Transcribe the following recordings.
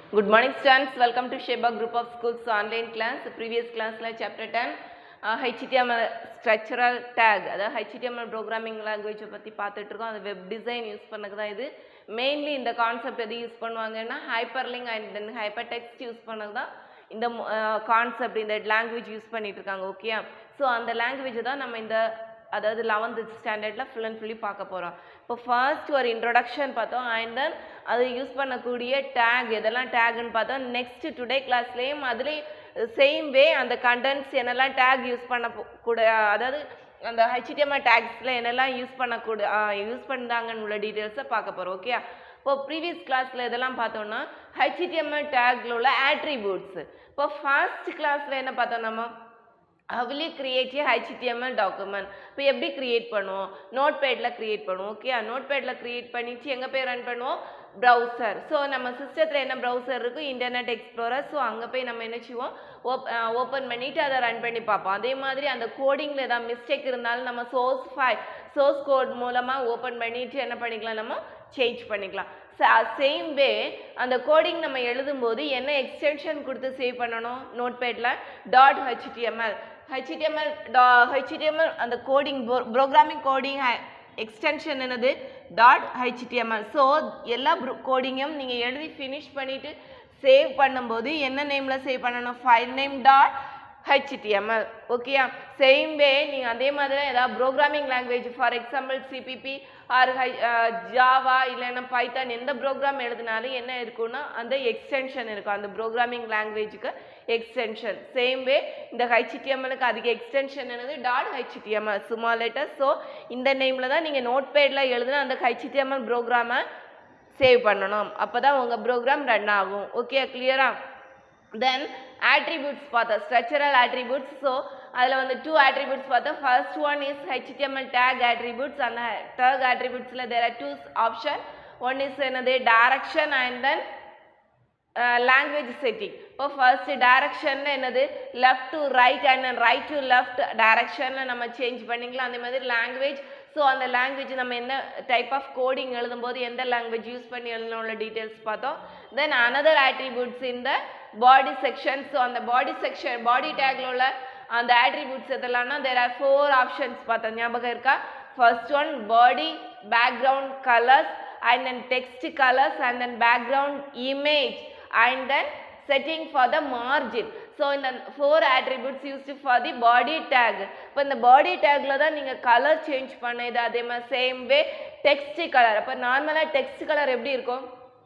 Good morning students, welcome to Sheba Group of Schools online class. Previous classல chapter 10 uh, HTML structural tag அதாவது HTML programming language பற்றி பார்த்துட்டு இருக்கோம் அது web design use பண்ணக்கு தான் இது mainly இந்த கான்செப்ட் எது யூஸ் பண்ணுவாங்கன்னா hyperlink and then hyper text use பண்ணது தான் இந்த கான்செப்ட் இந்த லாங்குவேஜ் யூஸ் பண்ணிட்டு இருக்காங்க ஓகே ஸோ அந்த லாங்குவேஜ் தான் நம்ம இந்த அதாவது லெவன்த் ஸ்டாண்டர்டில் ஃபுல் அண்ட் ஃபுல்லி பார்க்க போகிறோம் இப்போ ஃபர்ஸ்ட் ஒரு இன்ட்ரொடக்ஷன் பார்த்தோம் அண்ட் தென் அது யூஸ் பண்ணக்கூடிய டேக் எதெல்லாம் டேக்னு பார்த்தோம் நெக்ஸ்ட் டுடே கிளாஸ்லேயும் அதுலேயும் சேம் வே அந்த கண்டென்ட்ஸ் என்னெல்லாம் டேக் யூஸ் பண்ண போ- கூட அதாவது அந்த ஹெச்டிஎம்எல் டேக்ஸில் என்னெல்லாம் யூஸ் பண்ணக்கூட யூஸ் பண்ணாங்கன்னு உள்ள டீட்டெயில்ஸை பார்க்க போகிறோம் ஓகே இப்போ ப்ரீவியஸ் கிளாஸில் இதெல்லாம் பார்த்தோம்னா ஹெச்டிஎம்எல் டேக்ல உள்ள ஆட்ரிபியூட்ஸ் இப்போ ஃபர்ஸ்ட் கிளாஸில் என்ன பார்த்தோம் நம்ம அவளே கிரியேட் ஏ ஹெச்டிஎம்எல் டாக்குமெண்ட் இப்போ எப்படி கிரியேட் பண்ணுவோம் நோட் பேடில் கிரியேட் பண்ணுவோம் ஓகே நோட் பேடில் கிரியேட் பண்ணிட்டு எங்கே போய் ரன் பண்ணுவோம் ப்ரௌசர் ஸோ நம்ம சிஸ்டத்தில் என்ன ப்ரௌசர் இருக்கும் இன்டர்நெட் எக்ஸ்ப்ளோரர் ஸோ அங்கே போய் நம்ம என்ன செய்வோம் ஓப் ஓப்பன் பண்ணிவிட்டு அதை ரன் பண்ணி பார்ப்போம் அதே மாதிரி அந்த கோடிங்கில் ஏதாவது மிஸ்டேக் இருந்தாலும் நம்ம சோர்ஸ் ஃபைல் சோர்ஸ் கோட் மூலமாக ஓப்பன் பண்ணிவிட்டு என்ன பண்ணிக்கலாம் நம்ம சேஞ்ச் பண்ணிக்கலாம் சேம் வே அந்த கோடிங் நம்ம எழுதும்போது என்ன எக்ஸ்டென்ஷன் கொடுத்து சேவ் பண்ணணும் நோட் பேடில் டாட் ஹெச்டிஎம்எல் ஹெச்டிஎம்எல் டா ஹெச்டிஎம்எல் அந்த கோடிங் ப்ரோக்ராமிங் கோடிங் எக்ஸ்டென்ஷன் என்னது டாட் ஹெச்டிஎம்எல் ஸோ எல்லா கோடிங்கும் நீங்கள் எழுதி ஃபினிஷ் பண்ணிவிட்டு சேவ் பண்ணும்போது என்ன நேமில் சேவ் பண்ணணும் ஃபைல் நேம் டாட் ஹெச்டிஎம்எல் ஓகேயா சேம் வே நீங்கள் அதே மாதிரி ஏதாவது programming language for example CPP or ஹை ஜாவா இல்லைன்னா பைத்தான் எந்த ப்ரோக்ராம் எழுதினாலும் என்ன இருக்கும்னா அந்த எக்ஸ்டென்ஷன் இருக்கும் அந்த ப்ரோக்ராமிங் லாங்குவேஜுக்கு எக்ஸ்டென்ஷன் சேம் வே இந்த ஹெச்டிஎம்எலுக்கு அதுக்கு எக்ஸ்டென்ஷன் என்னது டாட் ஹெச்டிஎம்எல் சும்மா லெட்டர் ஸோ இந்த நேமில் தான் நீங்கள் நோட் பேடில் எழுதுன அந்த ஹெச்டிஎம்எல் ப்ரோக்ராமை சேவ் பண்ணணும் அப்போ தான் உங்கள் ப்ரோக்ராம் ரன் ஆகும் ஓகே கிளியரா தென் attributes பார்த்தோம் ஸ்ட்ரக்சரல் attributes ஸோ அதில் வந்து டூ attributes பார்த்தோம் first one is HTML tag attributes அந்த tag attributesல there are two option one is என்னது direction and then language setting இப்போ ஃபர்ஸ்ட் டைரக்ஷனில் என்னது left to right and right to left டைரக்ஷனில் நம்ம சேஞ்ச் பண்ணிக்கலாம் அதே மாதிரி லாங்குவேஜ் ஸோ அந்த லாங்குவேஜ் நம்ம என்ன டைப் ஆஃப் கோடிங் எழுதும்போது எந்த லாங்குவேஜ் யூஸ் பண்ணி எழுதணும் உள்ள டீட்டெயில்ஸ் பார்த்தோம் தென் அனதர் attributes இந்த பாடி செக்ஷன் ஸோ அந்த பாடி செக்ஷன் பாடி டேக்ல உள்ள அந்த attributes எதெல்லாம்னா தேர் ஆர் ஃபோர் ஆப்ஷன்ஸ் பார்த்தோம் ஞாபகம் இருக்கா first one body background colours and then text colours and then background image and then setting for the margin so இந்த four attributes used for the body tag இப்போ இந்த பாடி டேக்ல தான் நீங்கள் colour change பண்ணது அதே மாதிரி சேம் வே டெக்ஸ்ட் கலர் அப்போ நார்மலாக டெக்ஸ்ட் கலர் எப்படி இருக்கும்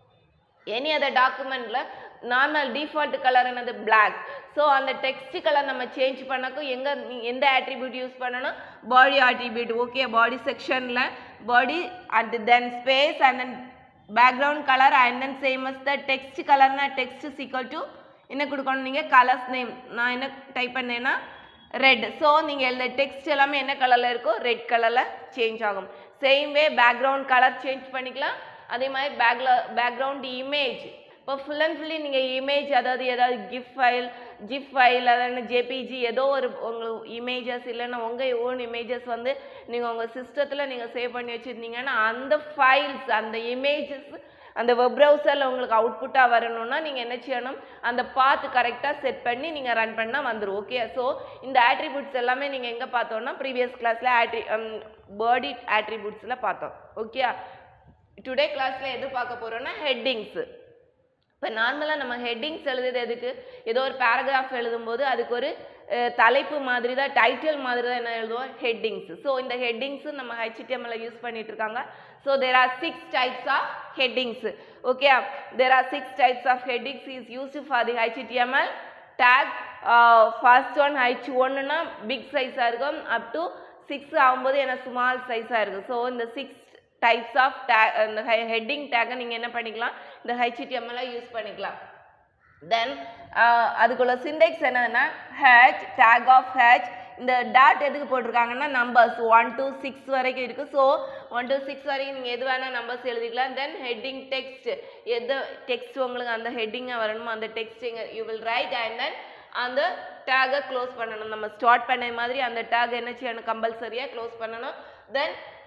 எனி அதர் டாக்குமெண்ட்டில் நார்மல் டிஃபால்ட் கலர் என்னது பிளாக் ஸோ அந்த டெக்ஸ்ட் கலர் நம்ம சேஞ்ச் பண்ணக்கும் எங்கே எந்த attribute யூஸ் பண்ணணும் பாடி attribute ஓகே பாடி செக்ஷனில் body and then space and then background colour and then same as the text கலர்னா டெக்ஸ்ட் சீக்வல் டு என்ன கொடுக்கணும் நீங்கள் கலர்ஸ் நேம் நான் என்ன டைப் பண்ணேன்னா ரெட் ஸோ நீங்கள் எழுத டெக்ஸ்ட் எல்லாமே என்ன கலரில் இருக்கோ ரெட் கலரில் சேஞ்ச் ஆகும் same way background colour change பண்ணிக்கலாம் அதே மாதிரி பேக்ல பேக்ரவுண்ட் இமேஜ் இப்போ ஃபுல் அண்ட் ஃபுல்லி நீங்கள் இமேஜ் அதாவது ஏதாவது கிஃப் ஃபைல் ஜிப் ஃபைல் அதாவது ஜேபிஜி ஏதோ ஒரு உங்கள் இமேஜஸ் இல்லைன்னா உங்கள் ஓன் இமேஜஸ் வந்து நீங்கள் உங்கள் சிஸ்டத்தில் நீங்கள் சேவ் பண்ணி வச்சுருந்தீங்கன்னா அந்த ஃபைல்ஸ் அந்த இமேஜஸ் அந்த வெப் ப்ரௌசரில் உங்களுக்கு அவுட்புட்டாக வரணும்னா நீங்கள் என்ன செய்யணும் அந்த பாத்து கரெக்டாக செட் பண்ணி நீங்கள் ரன் பண்ணால் வந்துடும் ஓகே ஸோ இந்த attributes எல்லாமே நீங்கள் எங்கே பார்த்தோம்னா ப்ரீவியஸ் கிளாஸில் ஆட்ரி பாடி attributesல பார்த்தோம் ஓகே டுடே கிளாஸில் எது பார்க்க போகிறோம்னா ஹெட்டிங்ஸு இப்போ நார்மலாக நம்ம ஹெட்டிங்ஸ் எழுதுறது எதுக்கு ஏதோ ஒரு பேராகிராஃப் எழுதும்போது அதுக்கு ஒரு அஹ், தலைப்பு மாதிரி தான் டைட்டில் மாதிரி தான் என்ன எழுதுவோம் ஹெட்டிங்ஸ் ஸோ இந்த ஹெட்டிங்ஸ் நம்ம ஹெச்டிஎம்எல்ல யூஸ் பண்ணிட்டு இருக்காங்க so there are six types of headings okay there are six types of headings is used for the HTML tag first one H ஒன்னுனா பிக் சைஸாக இருக்கும் அப் டு சிக்ஸ் ஆகும்போது என்ன small சைஸாக இருக்கும் ஸோ இந்த சிக்ஸ் டைப்ஸ் ஆஃப் டேக் இந்த heading டேக்கை நீங்கள் என்ன பண்ணிக்கலாம் இந்த ஹெச்டிஎம்எல்ல யூஸ் பண்ணிக்கலாம் தென் அதுக்குள்ள சிண்டெக்ஸ் என்னன்னா ஹேச் டேக் ஆஃப் ஹேச் இந்த டாட் எதுக்கு போட்டிருக்காங்கன்னா நம்பர்ஸ் ஒன் to சிக்ஸ் வரைக்கும் இருக்குது ஸோ ஒன் to சிக்ஸ் வரைக்கும் நீங்கள் எது வேணால் நம்பர்ஸ் எழுதிக்கலாம் தென் ஹெட்டிங் டெக்ஸ்ட் எது டெக்ஸ்ட் உங்களுக்கு அந்த ஹெட்டிங்காக வரணுமோ அந்த text you will write and then அந்த டேகை க்ளோஸ் பண்ணணும் நம்ம ஸ்டார்ட் பண்ண மாதிரி அந்த டேக் என்ன செய்யணும் கம்பல்சரியாக க்ளோஸ் பண்ணணும் தென்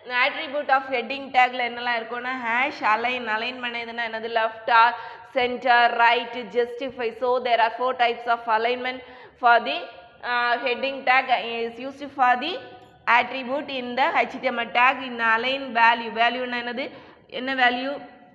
attribute ஆஃப் ஹெட்டிங் டேக்ல என்னெல்லாம் இருக்கும்னா ஹேஷ் அலைன் அலைன் பண்ணதுன்னா என்னது left or centre right justify so there are four types of alignment for the heading tag is used for the attribute in the HTML tag in align value வேல்யூன்னா என்னது என்ன value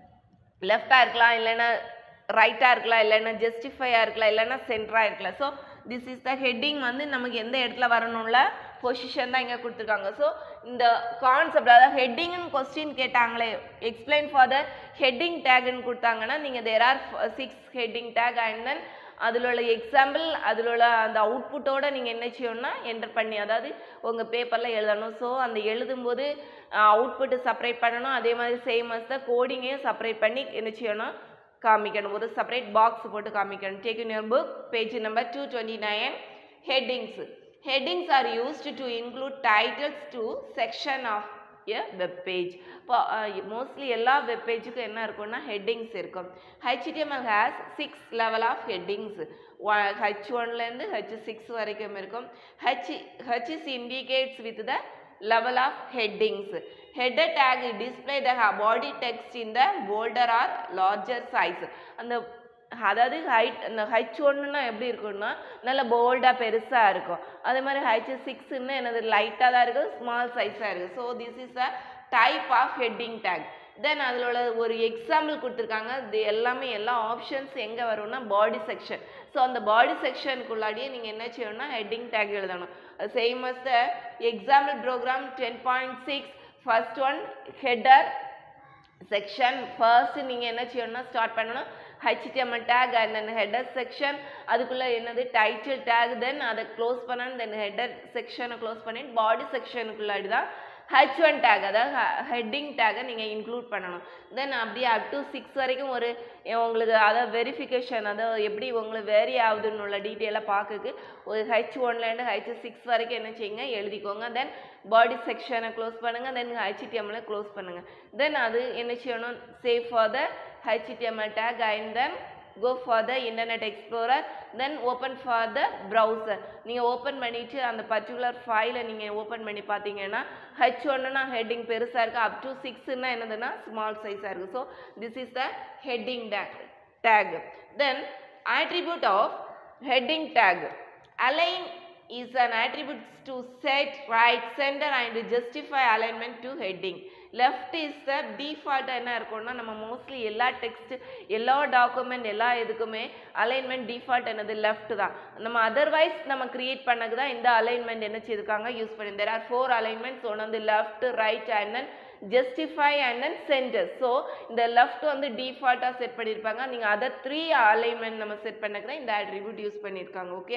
லெஃப்டாக இருக்கலாம் இல்லைன்னா ரைட்டாக இருக்கலாம் இல்லைன்னா ஜஸ்டிஃபையாக இருக்கலாம் இல்லைன்னா சென்டராக இருக்கலாம் so this is the heading வந்து நமக்கு எந்த இடத்துல வரணும்ல பொசிஷன் தான் இங்கே கொடுத்துருக்காங்க ஸோ இந்த கான்செப்ட் அதாவது ஹெட்டிங்னு கொஸ்டின் கேட்டாங்களே எக்ஸ்பிளைன் ஃபார் த ஹெட்டிங் டேக்னு கொடுத்தாங்கன்னா நீங்கள் there are six heading tag and then அதில் உள்ள எக்ஸாம்பிள் அதில் உள்ள அந்த அவுட்புட்டோட நீங்கள் என்ன செய்யணும்னா என்டர் பண்ணி அதாவது உங்கள் பேப்பரில் எழுதணும் ஸோ அந்த எழுதும்போது அவுட்புட்டு செப்பரேட் பண்ணணும் அதே மாதிரி சேம் அஸ் த கோடிங்கையும் செப்பரேட் பண்ணி என்ன செய்யணும் காமிக்கணும் ஒரு செப்பரேட் பாக்ஸ் போட்டு காமிக்கணும் tag in your book page number two twenty nine headings headings are used to include titles to section of a web page இப்போ மோஸ்ட்லி எல்லா வெப் பேஜுக்கும் என்ன இருக்கும்னா ஹெட்டிங்ஸ் இருக்கும் HTML has six level of headings H ஒன்லேருந்து H six வரைக்கும் இருக்கும் H H is indicates with the level of headings. Header tag display the body text in the bolder or larger size. அந்த அதாவது height அந்த H ஒன்றுனா எப்படி இருக்கும்னா நல்ல போல்டாக பெருசாக இருக்கும் அதே மாதிரி ஹைச் சிக்ஸ்ன்னு என்னது லைட்டாக தான் இருக்கும் ஸ்மால் சைஸாக இருக்குது so this is a type of heading tag then அதில் உள்ள ஒரு எக்ஸாம்பிள் கொடுத்துருக்காங்க இது எல்லாமே எல்லா ஆப்ஷன்ஸ் எங்கே வரும்னா பாடி செக்ஷன் ஸோ அந்த பாடி செக்ஷனுக்குள்ளாடியே நீங்கள் என்ன செய்யணும்னா ஹெட்டிங் டேக் எழுதணும் same as the example program ten point six first one header section first நீங்கள் என்ன செய்யணும்னா ஸ்டார்ட் பண்ணணும் HTML tag and then header section அதுக்குள்ளே என்னது டைட்டில் டேக் தென் அதை க்ளோஸ் பண்ணணும் தென் ஹெட்டர் செக்ஷனை க்ளோஸ் பண்ணிட்டு பாடி செக்ஷனுக்குள்ளாடி தான் ஹெச் ஒன் டேக் அதாவது ஹெட்டிங் டேக்கை நீங்கள் இன்க்ளூட் பண்ணணும் தென் அப்படியே அப் டு சிக்ஸ் வரைக்கும் ஒரு உங்களுக்கு அதாவது வெரிஃபிகேஷன் அதாவது எப்படி உங்களுக்கு வேரி ஆகுதுன்னு உள்ள டீட்டெயிலாக பார்க்கக்கு ஒரு ஹெச் ஒன்லேருந்து ஹெச் சிக்ஸ் வரைக்கும் என்ன செய்யுங்க எழுதிக்கோங்க தென் பாடி செக்ஷனை க்ளோஸ் பண்ணுங்கள் தென் ஹெச்டிஎம்எல் க்ளோஸ் பண்ணுங்கள் தென் அது என்ன செய்யணும் save for the HTML tag and then go for the internet explorer then open for the browser நீங்கள் ஓப்பன் பண்ணிட்டு அந்த பர்டிகுலர் ஃபைலை நீங்கள் ஓப்பன் பண்ணி பார்த்தீங்கன்னா ஹெச் ஒன்றுனா ஹெட்டிங் பெருசாக இருக்குது அப் டு சிக்ஸ்னா என்னதுன்னா ஸ்மால் சைஸாக இருக்குது so this is the heading tag tag then attribute of heading tag align is an attribute to set right center and justify alignment to heading left is the டிஃபால்ட்டாக என்ன இருக்கும்னா நம்ம mostly எல்லா text எல்லா document எல்லா இதுக்குமே alignment default என்னது left தான் நம்ம அதர்வைஸ் நம்ம கிரியேட் பண்ணக்கு தான் இந்த அலைன்மெண்ட் என்ன செய்திருக்காங்க யூஸ் பண்ணி தேர் ஆர் ஃபோர் அலைன்மெண்ட்ஸ் ஒன்று வந்து left right and then justify and then centre so இந்த லெஃப்ட் வந்து டிஃபால்ட்டாக செட் பண்ணியிருப்பாங்க நீங்கள் அதர் த்ரீ அலைன்மெண்ட் நம்ம செட் பண்ணக்கு தான் இந்த அட்ரிபியூட் யூஸ் பண்ணியிருக்காங்க okay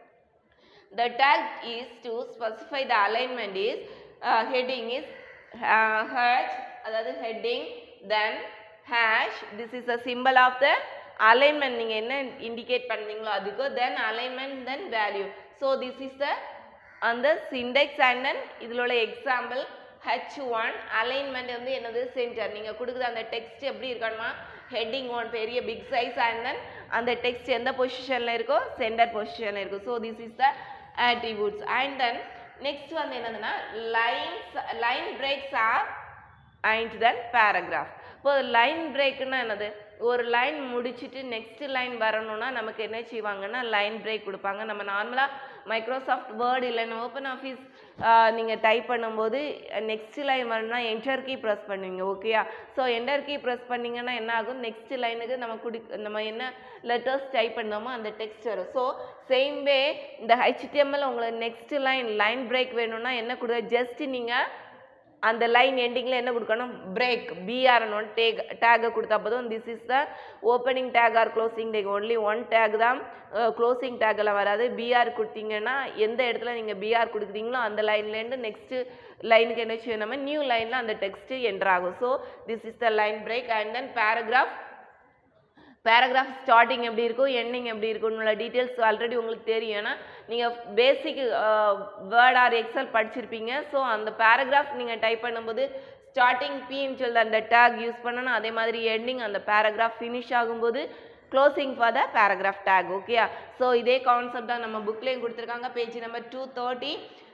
the tag is to specify the alignment is uh, heading is uh, hash அதாவது heading then hash this is a symbol of the alignment நீங்க என்ன indicate பண்ணீங்களோ அதுக்கு then alignment then value so this is the அந்த syntax and then இதில் உள்ள example h1 alignment வந்து என்னது சென்டர் நீங்க கொடுக்குற அந்த டெக்ஸ்ட் எப்படி இருக்கணுமா ஹெட்டிங் ஒன் பெரிய பிக் சைஸ் அண்ட் தென் அந்த டெக்ஸ்ட் எந்த பொசிஷனில் இருக்கோ சென்டர் பொசிஷனில் இருக்கும் so this is the attributes and then next வந்து என்னதுன்னா lines line breaks are and then paragraph இப்போ லைன் பிரேக்குன்னா என்னது ஒரு லைன் முடிச்சுட்டு நெக்ஸ்ட் லைன் வரணும்னா நமக்கு என்ன செய்வாங்கன்னா லைன் பிரேக் கொடுப்பாங்க நம்ம நார்மலாக மைக்ரோசாஃப்ட் வேர்டு இல்லைன்னா ஓப்பன் ஆஃபீஸ் நீங்கள் டைப் பண்ணும்போது நெக்ஸ்ட் லைன் வரணும்னா என்டர் கீ ப்ரெஸ் பண்ணுவீங்க ஓகேயா ஸோ என்டர் கீ ப்ரெஸ் பண்ணிங்கன்னா என்ன ஆகும் நெக்ஸ்ட் லைனுக்கு நம்ம குடி நம்ம என்ன லெட்டர்ஸ் டைப் பண்ணோமோ அந்த டெக்ஸ்ட் வரும் ஸோ சேம் வே இந்த ஹெச்டிஎம்எல் உங்களுக்கு நெக்ஸ்ட் லைன் லைன் பிரேக் வேணும்னா என்ன கொடுக்க ஜஸ்ட் நீங்கள் அந்த லைன் எண்டிங்கில் என்ன கொடுக்கணும் பிரேக் பிஆர்னு டேக் டேகை கொடுத்தா போதும் this is the opening tag or closing tag only one tag தான் க்ளோசிங் டேக்கெல்லாம் வராது பிஆர் கொடுத்தீங்கன்னா எந்த இடத்துல நீங்கள் பிஆர் கொடுக்குறீங்களோ அந்த லைன்லேருந்து நெக்ஸ்ட்டு லைனுக்கு என்ன செய்யணும் நியூ லைனில் அந்த டெக்ஸ்ட்டு என்டர் ஆகும் so this is the line break and then paragraph paragraph starting எப்படி இருக்கும் எண்டிங் எப்படி இருக்கும்னு டீட்டெயில்ஸ் ஆல்ரெடி உங்களுக்கு தெரியும் ஏன்னா நீங்கள் பேசிக் வேர்ட் ஆர் எக்ஸல் படிச்சிருப்பீங்க ஸோ அந்த பேராகிராஃப் நீங்கள் டைப் பண்ணும்போது ஸ்டார்டிங் பின்னு சொல்லி அந்த டேக் யூஸ் பண்ணணும் அதே மாதிரி எண்டிங் அந்த பேராகிராஃப் ஃபினிஷ் ஆகும்போது closing for the paragraph tag ஓகேயா ஸோ இதே கான்செப்ட் தான் நம்ம புக்லேயும் கொடுத்துருக்காங்க page number two thirty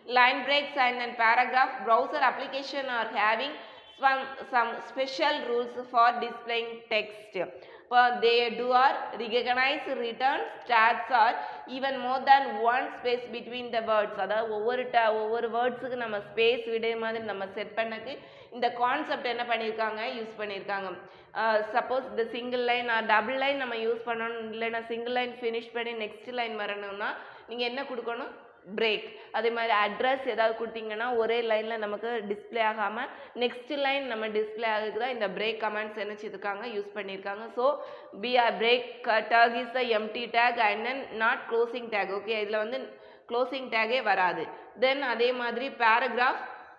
line breaks and then paragraph browser application are having some some special rules for displaying text but they do are recognize return stats are even more than one space between the words அதாவது ஒவ்வொரு ட ஒவ்வொரு வேர்ட்ஸுக்கு நம்ம space விட மாதிரி நம்ம set பண்ணக்கு இந்த concept என்ன பண்ணியிருக்காங்க யூஸ் பண்ணியிருக்காங்க சப்போஸ் இந்த சிங்கிள் லைன் டபுள் லைன் நம்ம யூஸ் பண்ணணும் இல்லைன்னா சிங்கிள் லைன் ஃபினிஷ் பண்ணி நெக்ஸ்ட் லைன் வரணும்னா நீங்கள் என்ன கொடுக்கணும் பிரேக் அதே மாதிரி அட்ரஸ் ஏதாவது கொடுத்தீங்கன்னா ஒரே லைனில் நமக்கு டிஸ்ப்ளே ஆகாமல் நெக்ஸ்ட் லைன் நம்ம டிஸ்ப்ளே ஆகுது தான் இந்த பிரேக் கமெண்ட்ஸ் என்ன செய்திருக்காங்க யூஸ் பண்ணியிருக்காங்க so P R break tag is the empty tag and then not closing tag okay இதில் வந்து க்ளோசிங் டேகே வராது தென் அதே மாதிரி paragraph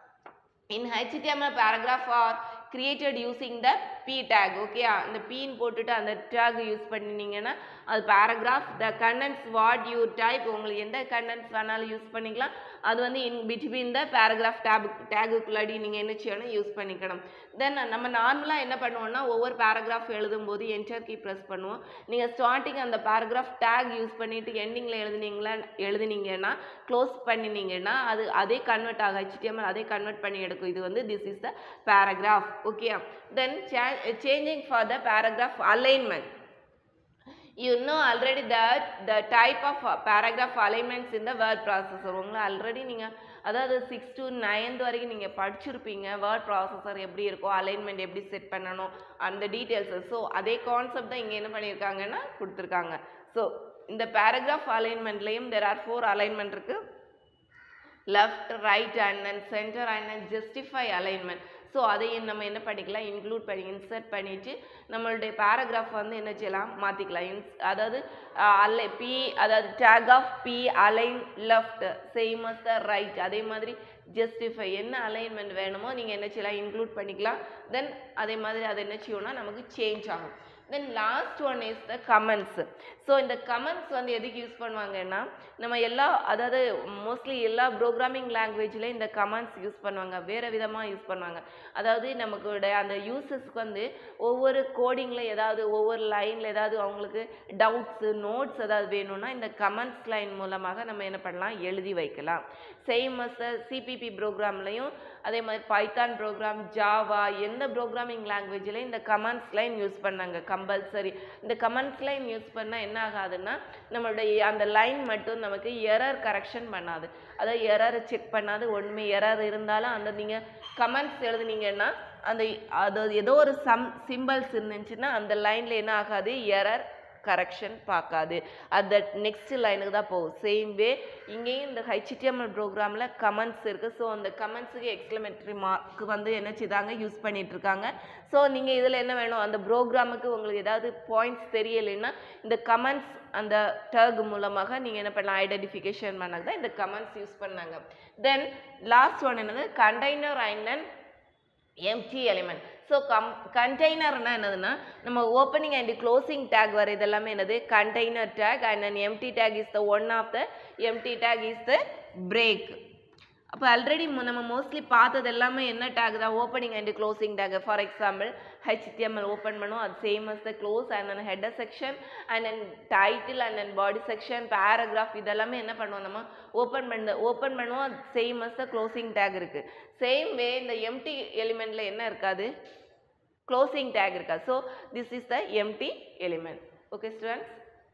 in HTML paragraph are created using the p tag okay அந்த pin போட்டுட்டு அந்த tag யூஸ் பண்ணினீங்கன்னா அது paragraph the contents what you type உங்களுக்கு எந்த contents வேணாலும் யூஸ் பண்ணிக்கலாம் அது வந்து in between the paragraph tag டேகுக்குள்ளாடி நீங்கள் என்ன செய்யணும் யூஸ் பண்ணிக்கணும் தென் நம்ம நார்மலாக என்ன பண்ணுவோம்னா ஒவ்வொரு பேராகிராஃப் எழுதும்போது என்டர் கீ ப்ரெஸ் பண்ணுவோம் நீங்கள் ஸ்டார்டிங் அந்த பேராகிராஃப் டேக் யூஸ் பண்ணிவிட்டு எண்டிங்கில் எழுதுனீங்களா எழுதுனீங்கன்னா க்ளோஸ் பண்ணினீங்கன்னா அது அதே கன்வெர்ட் ஆகும் HTML அதே கன்வெர்ட் பண்ணி எடுக்கும் இது வந்து this is the paragraph okay then changing for the paragraph alignment you know already that the type of uh, paragraph alignments in the word processor உங்களை ஆல்ரெடி நீங்கள் அதாவது சிக்ஸ் to நைன்த் வரைக்கும் நீங்கள் படிச்சிருப்பீங்க வேர்ட் ப்ராசஸர் எப்படி இருக்கும் alignment எப்படி set பண்ணணும் அந்த டீட்டெயில்ஸு ஸோ அதே கான்செப்ட் தான் இங்கே என்ன பண்ணியிருக்காங்கன்னா கொடுத்துருக்காங்க ஸோ இந்த பேராகிராஃப் அலைன்மெண்ட்லேயும் தெர் ஆர் ஃபோர் அலைன்மெண்ட் இருக்குது left right and then centre and then justify alignment so அதையும் நம்ம என்ன பண்ணிக்கலாம் இன்க்ளூட் பண்ணி இன்சர்ட் பண்ணிவிட்டு நம்மளுடைய பேராகிராஃப் வந்து என்ன செய்யலாம் மாற்றிக்கலாம் இன்ஸ் அதாவது அல்ல பி அதாவது tag of P align left same as the right அதே மாதிரி ஜஸ்டிஃபை என்ன அலைன்மெண்ட் வேணுமோ நீங்கள் என்ன செய்யலாம் இன்க்ளூட் பண்ணிக்கலாம் தென் அதே மாதிரி அது என்ன செய்யணும்னா நமக்கு சேஞ்ச் ஆகும் then last one is the comments so இந்த கமெண்ட்ஸ் வந்து எதுக்கு யூஸ் பண்ணுவாங்கன்னா நம்ம எல்லா அதாவது மோஸ்ட்லி எல்லா ப்ரோக்ராமிங் லாங்குவேஜ்லேயும் இந்த கமெண்ட்ஸ் யூஸ் பண்ணுவாங்க வேறு விதமாக யூஸ் பண்ணுவாங்க அதாவது நமக்கு அந்த யூசர்ஸ்க்கு வந்து ஒவ்வொரு கோடிங்கில் ஏதாவது ஒவ்வொரு லைனில் ஏதாவது அவங்களுக்கு டவுட்ஸு நோட்ஸ் ஏதாவது வேணும்னா இந்த கமெண்ட்ஸ் லைன் மூலமாக நம்ம என்ன பண்ணலாம் எழுதி வைக்கலாம் சேம் அஸ் சிபிபி ப்ரோக்ராம்லையும் அதே மாதிரி பைத்தான் ப்ரோக்ராம் ஜாவா எந்த ப்ரோக்ராமிங் லாங்குவேஜ்லையும் இந்த கமெண்ட்ஸ் லைன் யூஸ் பண்ணாங்க கம்பல்சரி இந்த கமெண்ட்ஸ் லைன் யூஸ் பண்ணால் என்ன ஆகாதுன்னா நம்மளுடைய அந்த லைன் மட்டும் நமக்கு எரர் கரெக்ஷன் பண்ணாது அதாவது எரர் செக் பண்ணாது ஒன்றுமே எரர் இருந்தாலும் அந்த நீங்கள் கமெண்ட்ஸ் எழுதுனீங்கன்னா அந்த அது ஏதோ ஒரு சம் சிம்பிள்ஸ் இருந்துச்சுன்னா அந்த லைனில் என்ன ஆகாது எரர் கரெக்ஷன் பார்க்காது அது நெக்ஸ்ட் லைனுக்கு தான் போகும் சேம் வே இங்கேயும் இந்த ஹெச்டிஎம்எல் ப்ரோக்ராமில் கமெண்ட்ஸ் இருக்குது ஸோ அந்த கமெண்ட்ஸுக்கு எக்ஸ்க்ளமேட்டரி மார்க் வந்து என்ன செய்தாங்க யூஸ் பண்ணிட்டு இருக்காங்க ஸோ நீங்கள் இதில் என்ன வேணும் அந்த ப்ரோக்ராமுக்கு உங்களுக்கு ஏதாவது பாயிண்ட்ஸ் தெரியலைன்னா இந்த கமெண்ட்ஸ் அந்த டேக் மூலமாக நீங்கள் என்ன பண்ணலாம் ஐடென்டிஃபிகேஷன் பண்ணது தான் இந்த கமெண்ட்ஸ் யூஸ் பண்ணாங்க தென் லாஸ்ட் ஒன் என்னது container and empty element so கம் கண்டெய்னர்னா என்னதுன்னா நம்ம ஓப்பனிங் அண்ட் க்ளோசிங் டேக் வர இதெல்லாமே என்னது container tag and and empty tag is the one of the empty tag is the break அப்போ ஆல்ரெடி நம்ம மோஸ்ட்லி பார்த்தது எல்லாமே என்ன டேக் தான் opening and closing tag for example HTML open பண்ணும் அது same as the close and then header section and then title and then body section paragraph இதெல்லாமே என்ன பண்ணுவோம் நம்ம ஓப்பன் பண்ண ஓப்பன் பண்ணுவோம் அது same as the closing tag இருக்குது சேம் வே இந்த எம்டி எலிமெண்ட்டில் என்ன இருக்காது க்ளோசிங் டேக் இருக்காது so this is the empty element okay students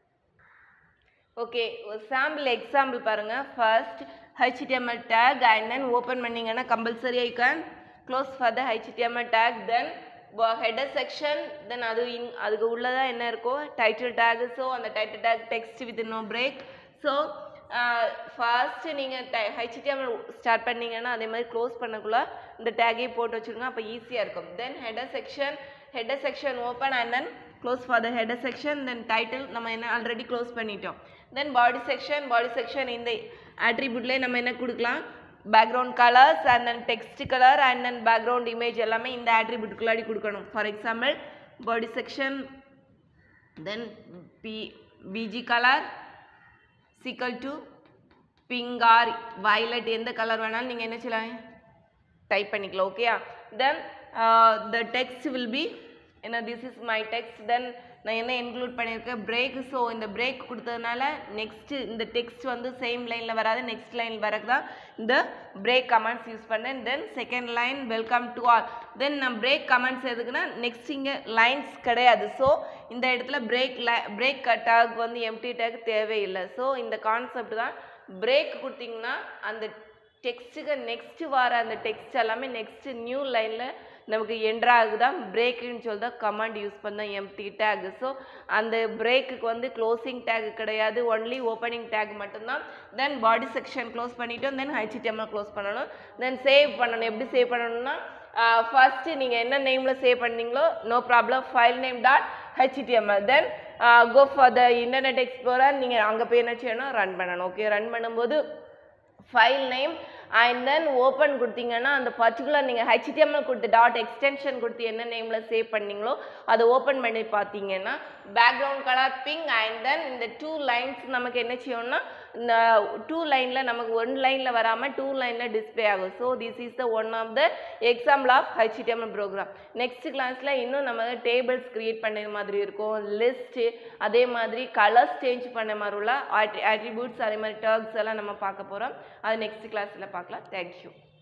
okay ஒரு சாம்பிள் எக்ஸாம்பிள் பாருங்கள் first HTML tag and then open பண்ணிங்கன்னா compulsory I can close for the HTML tag then header section then அது இன் அதுக்கு உள்ளதா என்ன இருக்கோ title tag so அந்த title tag text with no break so first நீங்கள் HTML start பண்ணீங்கன்னா அதே மாதிரி க்ளோஸ் பண்ணக்குள்ள இந்த டேகே போட்டு வச்சுருங்க அப்போ ஈஸியாக இருக்கும் then header section header section open and then close for the header section then title நம்ம என்ன ஆல்ரெடி க்ளோஸ் பண்ணிட்டோம் தென் பாடி செக்ஷன் பாடி செக்ஷன் இந்த ஆட்ரிபியூட்லேயே நம்ம என்ன கொடுக்கலாம் background colours and then text colour and then background image எல்லாமே இந்த ஆட்ரிபியூட்டுக்குள்ளாடி கொடுக்கணும் for example body section then B BG colour equal to pink or violet எந்த கலர் வேணாலும் நீங்கள் என்ன செய்யலாம் டைப் பண்ணிக்கலாம் ஓகேயா then the text will be என்ன this is my text then நான் என்ன இன்க்ளூட் பண்ணியிருக்கேன் பிரேக் ஸோ இந்த பிரேக் கொடுத்ததுனால நெக்ஸ்ட்டு இந்த டெக்ஸ்ட் வந்து சேம் லைனில் வராது நெக்ஸ்ட் லைன் வரக்கு தான் இந்த பிரேக் கமெண்ட்ஸ் யூஸ் பண்ணேன் then second line welcome to all then நான் பிரேக் கமெண்ட்ஸ் எதுக்குன்னா நெக்ஸ்ட் இங்கே லைன்ஸ் கிடையாது ஸோ இந்த இடத்துல பிரேக் லை பிரேக் டேக் வந்து எம்டி டேக் தேவையில்லை ஸோ இந்த கான்செப்ட் தான் பிரேக் கொடுத்தீங்கன்னா அந்த டெக்ஸ்ட்டுக்கு நெக்ஸ்ட்டு வர அந்த டெக்ஸ்ட் எல்லாமே நெக்ஸ்ட் நியூ லைனில் நமக்கு என்ட்ராகுதான் பிரேக்குன்னு சொல்லி தான் கமாண்ட் யூஸ் பண்ணோம் எம்டி டேக் ஸோ அந்த பிரேக்குக்கு வந்து க்ளோசிங் டேக் கிடையாது ஒன்லி ஓப்பனிங் டேக் மட்டும்தான் தென் பாடி செக்ஷன் க்ளோஸ் பண்ணிட்டோம் தென் ஹெச்டிஎம்எல் க்ளோஸ் பண்ணணும் தென் சேவ் பண்ணணும் எப்படி சேவ் பண்ணணும்னா ஃபஸ்ட்டு நீங்கள் என்ன நேமில் சேவ் பண்ணீங்களோ no problem file name dot HTML then go for the internet explorer நீங்கள் அங்கே போய் என்ன செய்யணும் ரன் பண்ணணும் ஓகே ரன் பண்ணும்போது file name and then open கொடுத்தீங்கன்னா அந்த பர்டிகுலர் நீங்கள் ஹெச்டிஎம்எல் கொடுத்து டாட் எக்ஸ்டென்ஷன் கொடுத்து என்ன நேமில் சேவ் பண்ணீங்களோ அதை ஓப்பன் பண்ணி பார்த்தீங்கன்னா background colour pink and then இந்த டூ லைன்ஸ் நமக்கு என்ன செய்யணும்னா இந்த டூ லைனில் நமக்கு ஒன் லைனில் வராமல் டூ லைனில் டிஸ்பிளே ஆகும் so this is the one of the example of HTML program next கிளாஸில் இன்னும் நம்ம டேபிள்ஸ் க்ரியேட் பண்ண மாதிரி இருக்கும் லிஸ்ட்டு அதே மாதிரி கலர்ஸ் சேஞ்ச் பண்ண மாதிரி உள்ள ஆட்ரிபியூட்ஸ் அதே மாதிரி டர்க்ஸ் எல்லாம் நம்ம பார்க்க போகிறோம் அது நெக்ஸ்ட் கிளாஸில் பார்க்கலாம் தேங்க்யூ